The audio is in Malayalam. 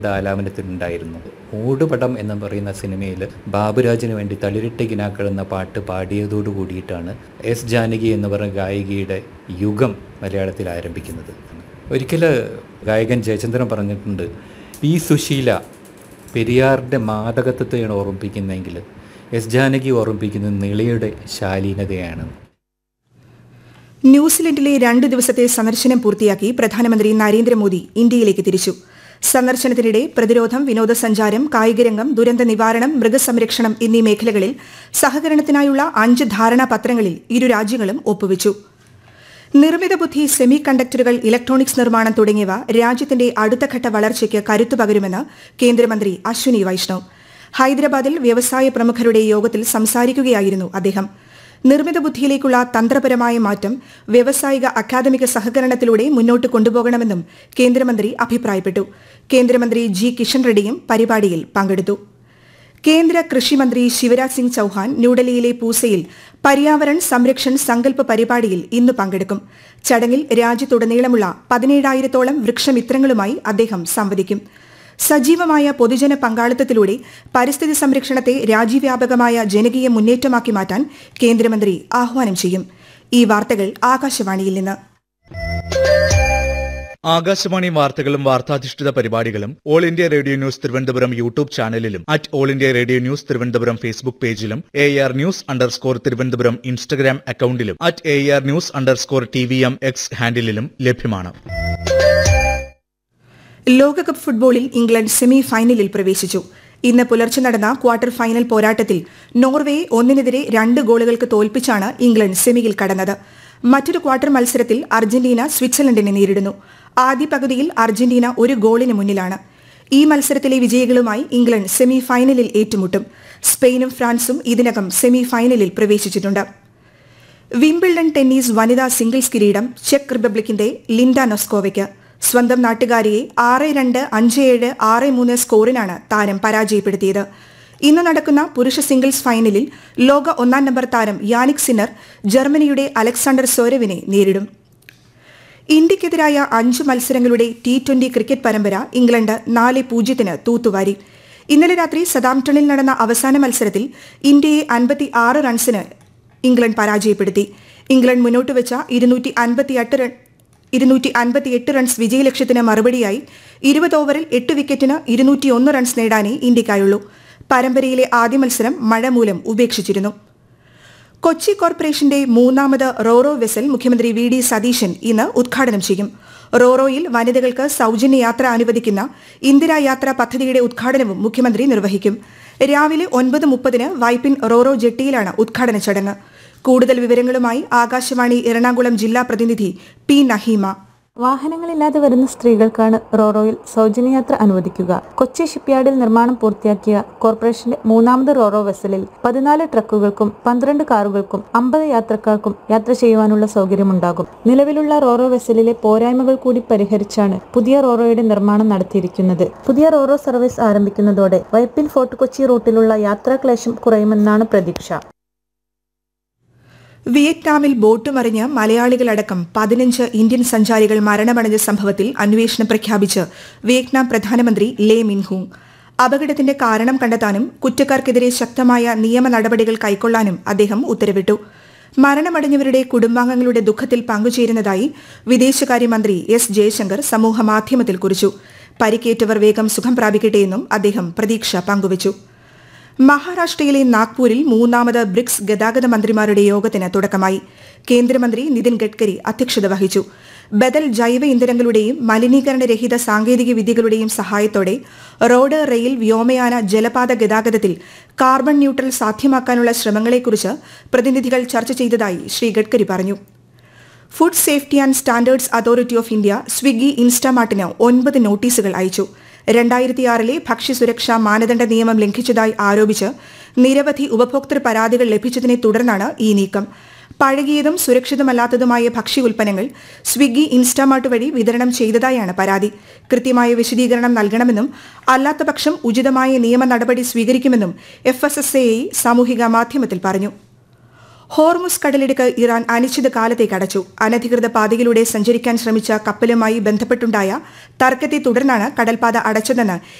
ആലാപനത്തിനുണ്ടായിരുന്നു മൂടുപടം എന്ന് പറയുന്ന സിനിമയിൽ ബാബുരാജിന് വേണ്ടി തളിരിട്ട് കിനാക്കൾ എന്ന പാട്ട് പാടിയതോടു കൂടിയിട്ടാണ് എസ് ജാനകി എന്ന് പറയുന്ന ഗായികയുടെ യുഗം മലയാളത്തിൽ ആരംഭിക്കുന്നത് ഒരിക്കൽ ഗായകൻ ജയചന്ദ്രൻ പറഞ്ഞിട്ടുണ്ട് പി സുശീല പെരിയാറിൻ്റെ മാദകത്വത്തെയാണ് ഓർമ്മിപ്പിക്കുന്നതെങ്കിൽ എസ് ജാനകി ഓർമ്മിപ്പിക്കുന്നത് നിളയുടെ ശാലീനതയാണ് ന്യൂസിലൻഡിലെ രണ്ടു ദിവസത്തെ സന്ദർശനം പൂർത്തിയാക്കി പ്രധാനമന്ത്രി നരേന്ദ്രമോദി ഇന്ത്യയിലേക്ക് തിരിച്ചു സന്ദർശനത്തിനിടെ പ്രതിരോധം വിനോദസഞ്ചാരം കായികരംഗം ദുരന്ത നിവാരണം മൃഗസംരക്ഷണം എന്നീ മേഖലകളിൽ സഹകരണത്തിനായുള്ള അഞ്ച് ധാരണാപത്രങ്ങളിൽ ഇരു രാജ്യങ്ങളും ഒപ്പുവച്ചു നിർമ്മിത ബുദ്ധി സെമി കണ്ടക്ടറുകൾ ഇലക്ട്രോണിക്സ് നിർമ്മാണം തുടങ്ങിയവ രാജ്യത്തിന്റെ അടുത്തഘട്ട വളർച്ചയ്ക്ക് കരുത്തു പകരുമെന്ന് കേന്ദ്രമന്ത്രി അശ്വിനി വൈഷ്ണവ് ഹൈദരാബാദിൽ വ്യവസായ പ്രമുഖരുടെ യോഗത്തിൽ സംസാരിക്കുകയായിരുന്നു അദ്ദേഹം നിർമ്മിത ബുദ്ധിയിലേക്കുള്ള തന്ത്രപരമായ മാറ്റം വ്യാവസായിക അക്കാദമിക സഹകരണത്തിലൂടെ മുന്നോട്ട് കൊണ്ടുപോകണമെന്നും കേന്ദ്രമന്ത്രി അഭിപ്രായപ്പെട്ടു കേന്ദ്രമന്ത്രി ജി കിഷൻ റെഡ്ഡിയും പരിപാടിയിൽ പങ്കെടുത്തു കേന്ദ്ര കൃഷിമന്ത്രി ശിവരാജ് സിംഗ് ചൌഹാൻ ന്യൂഡൽഹിയിലെ പൂസയിൽ പര്യാവരൺ സംരക്ഷൺ സങ്കല്പ പരിപാടിയിൽ ഇന്ന് പങ്കെടുക്കും ചടങ്ങിൽ രാജ്യത്തുടനീളമുള്ള പതിനേഴായിരത്തോളം വൃക്ഷമിത്രങ്ങളുമായി അദ്ദേഹം സംവദിക്കും സജീവമായ പൊതുജന പങ്കാളിത്തത്തിലൂടെ പരിസ്ഥിതി സംരക്ഷണത്തെ രാജ്യവ്യാപകമായ ജനകീയ മുന്നേറ്റമാക്കി മാറ്റാൻ കേന്ദ്രമന്ത്രി ആഹ്വാനം ചെയ്യും ഈ വാർത്തകൾ ആകാശവാണിയിൽ നിന്ന് ആകാശവാണി വാർത്തകളും വാർത്താധിഷ്ഠിത പരിപാടികളും All India Radio News Thiruvananthapuram YouTube ചാനലിലും at All India Radio News Thiruvananthapuram Facebook പേജിലും A R news underscore Thiruvananthapuram Instagram അക്കൌണ്ടിലും at A R news underscore T V M X ഹാൻഡിലും ലഭ്യമാണ് ലോകകപ്പ് ഫുട്ബോളിൽ ഇംഗ്ലണ്ട് സെമി ഫൈനലിൽ പ്രവേശിച്ചു ഇന്ന് പുലർച്ചെ നടന്ന ക്വാർട്ടർ ഫൈനൽ പോരാട്ടത്തിൽ നോർവേയെ ഒന്നിനെതിരെ രണ്ട് ഗോളുകൾക്ക് തോൽപ്പിച്ചാണ് ഇംഗ്ലണ്ട് സെമിയിൽ കടന്നത് മറ്റൊരു ക്വാർട്ടർ മത്സരത്തിൽ അർജന്റീന സ്വിറ്റ്സർലൻഡിനെ നേരിടുന്നു ആദ്യ പകുതിയിൽ അർജന്റീന ഒരു ഗോളിന് മുന്നിലാണ് ഈ മത്സരത്തിലെ വിജയികളുമായി ഇംഗ്ലണ്ട് സെമി ഫൈനലിൽ ഏറ്റുമുട്ടും സ്പെയിനും ഫ്രാൻസും ഇതിനകം സെമി ഫൈനലിൽ പ്രവേശിച്ചിട്ടുണ്ട് വിംബിൾഡൺ ടെന്നീസ് വനിതാ സിംഗിൾസ് കിരീടം ചെക്ക് റിപ്പബ്ലിക്കിന്റെ ലിൻഡ നൊസ്കോവയ്ക്ക് സ്വന്തം നാട്ടുകാരിയെ ആറ് രണ്ട് അഞ്ച് ഏഴ് ആറ് മൂന്ന് സ്കോറിനാണ് താരം പരാജയപ്പെടുത്തിയത് ഇന്ന് നടക്കുന്ന പുരുഷ സിംഗിൾസ് ഫൈനലിൽ ലോക ഒന്നാം നമ്പർ താരം യാനിക് സിന്നർ ജർമ്മനിയുടെ അലക്സാണ്ടർ സോരവിനെ നേരിടും ഇന്ത്യക്കെതിരായ അഞ്ച് മത്സരങ്ങളുടെ ടി ട്വന്റി ക്രിക്കറ്റ് പരമ്പര ഇംഗ്ലണ്ട് നാല് പൂജ്യത്തിന് തൂത്തുവാരി ഇന്നലെ രാത്രി സതാംപ്ടണിൽ നടന്ന അവസാന മത്സരത്തിൽ ഇന്ത്യയെ അൻപത്തി ആറ് റൺസിന് ഇംഗ്ലണ്ട് പരാജയപ്പെടുത്തി ഇംഗ്ലണ്ട് മുന്നോട്ട് വെച്ച ഇരുന്നൂറ്റി അൻപത്തിയെട്ട് റൺ ഇരുന്നൂറ്റി അൻപത്തിയെട്ട് റൺസ് വിജയലക്ഷ്യത്തിന് മറുപടിയായി ഇരുപത് ഓവറിൽ എട്ട് വിക്കറ്റിന് ഇരുന്നൂറ്റിയൊന്ന് റൺസ് നേടാനേ ഇന്ത്യക്കായുള്ളൂ പരമ്പരയിലെ ആദ്യ മത്സരം മഴ മൂലം ഉപേക്ഷിച്ചിരുന്നു കൊച്ചി കോർപ്പറേഷന്റെ മൂന്നാമത് റോറോ വെസൽ മുഖ്യമന്ത്രി വി ഡി സതീശൻ ഇന്ന് ഉദ്ഘാടനം ചെയ്യും റോറോയിൽ വനിതകൾക്ക് സൌജന്യ യാത്ര അനുവദിക്കുന്ന ഇന്ദിരാ യാത്ര പദ്ധതിയുടെ ഉദ്ഘാടനവും മുഖ്യമന്ത്രി നിർവഹിക്കും രാവിലെ ഒൻപത് മുപ്പതിന് വൈപ്പിൻ റോറോ ജെട്ടിയിലാണ് ഉദ്ഘാടന ചടങ്ങ് കൂടുതൽ വിവരങ്ങളുമായി ആകാശവാണി എറണാകുളം ജില്ലാ പ്രതിനിധി പി നഹീമ വാഹനങ്ങളില്ലാതെ വരുന്ന സ്ത്രീകൾക്കാണ് റോറോയിൽ സൗജന്യയാത്ര അനുവദിക്കുക കൊച്ചി ഷിപ്പ്യാർഡിൽ നിർമ്മാണം പൂർത്തിയാക്കിയ കോർപ്പറേഷന്റെ മൂന്നാമത് റോറോ വെസലിൽ പതിനാല് ട്രക്കുകൾക്കും പന്ത്രണ്ട് കാറുകൾക്കും അമ്പത് യാത്രക്കാർക്കും യാത്ര ചെയ്യുവാനുള്ള സൗകര്യമുണ്ടാകും നിലവിലുള്ള റോറോ വെസലിലെ പോരായ്മകൾ കൂടി പരിഹരിച്ചാണ് പുതിയ റോറോയുടെ നിർമ്മാണം നടത്തിയിരിക്കുന്നത് പുതിയ റോറോ സർവീസ് ആരംഭിക്കുന്നതോടെ വൈപ്പിൻ ഫോർട്ട് കൊച്ചി റൂട്ടിലുള്ള യാത്രാക്ലേശം കുറയുമെന്നാണ് പ്രതീക്ഷ വിയറ്റ്നാമിൽ ബോട്ട് മറിഞ്ഞ് മലയാളികളടക്കം പതിനഞ്ച് ഇന്ത്യൻ സഞ്ചാരികൾ മരണമടഞ്ഞ സംഭവത്തിൽ അന്വേഷണം പ്രഖ്യാപിച്ച് വിയറ്റ്നാം പ്രധാനമന്ത്രി ലേ മിൻഹൂങ് അപകടത്തിന്റെ കാരണം കണ്ടെത്താനും കുറ്റക്കാർക്കെതിരെ ശക്തമായ നിയമ നടപടികൾ കൈക്കൊള്ളാനും അദ്ദേഹം ഉത്തരവിട്ടു മരണമടഞ്ഞവരുടെ കുടുംബാംഗങ്ങളുടെ ദുഃഖത്തിൽ പങ്കുചേരുന്നതായി വിദേശകാര്യമന്ത്രി എസ് ജയശങ്കർ സമൂഹമാധ്യമത്തിൽ കുറിച്ചു പരിക്കേറ്റവർ വേഗം സുഖം പ്രാപിക്കട്ടെയെന്നും അദ്ദേഹം പ്രതീക്ഷ പങ്കുവച്ചു മഹാരാഷ്ട്രയിലെ നാഗ്പൂരിൽ മൂന്നാമത് ബ്രിക്സ് ഗതാഗത മന്ത്രിമാരുടെ യോഗത്തിന് തുടക്കമായി കേന്ദ്രമന്ത്രി നിതിൻ ഗഡ്കരി അധ്യക്ഷത വഹിച്ചു ബദൽ ജൈവ ഇന്ധനങ്ങളുടെയും മലിനീകരണരഹിത സാങ്കേതിക വിദ്യകളുടെയും സഹായത്തോടെ റോഡ് റെയിൽ വ്യോമയാന ജലപാത ഗതാഗതത്തിൽ കാർബൺ ന്യൂട്രൽ സാധ്യമാക്കാനുള്ള ശ്രമങ്ങളെക്കുറിച്ച് പ്രതിനിധികൾ ചർച്ച ചെയ്തതായി ശ്രീ ഗഡ്കരി പറഞ്ഞു food safety and standards authority of India Swiggy ഇൻസ്റ്റാമാർട്ടിന് ഒൻപത് നോട്ടീസുകൾ അയച്ചു രണ്ടായിരത്തിയാറിലെ ഭക്ഷ്യസുരക്ഷാ മാനദണ്ഡ നിയമം ലംഘിച്ചതായി ആരോപിച്ച് നിരവധി ഉപഭോക്തൃ പരാതികൾ ലഭിച്ചതിനെ തുടർന്നാണ് ഈ നീക്കം പഴകിയതും സുരക്ഷിതമല്ലാത്തതുമായ ഭക്ഷ്യ ഉൽപ്പന്നങ്ങൾ സ്വിഗ്ഗി ഇൻസ്റ്റാമാർട്ട് വഴി വിതരണം ചെയ്തതായാണ് പരാതി കൃത്യമായ വിശദീകരണം നൽകണമെന്നും അല്ലാത്തപക്ഷം ഉചിതമായ നിയമ നടപടി സ്വീകരിക്കുമെന്നും എഫ് എസ് എസ് എ സാമൂഹിക മാധ്യമത്തിൽ പറഞ്ഞു ഹോർമുസ് കടലിടുക്ക് ഇറാൻ അനിശ്ചിതകാലത്തേക്ക് അടച്ചു അനധികൃത പാതയിലൂടെ സഞ്ചരിക്കാൻ ശ്രമിച്ച കപ്പലുമായി ബന്ധപ്പെട്ടുണ്ടായ തർക്കത്തെ തുടർന്നാണ് കടൽപാത അടച്ചതെന്ന്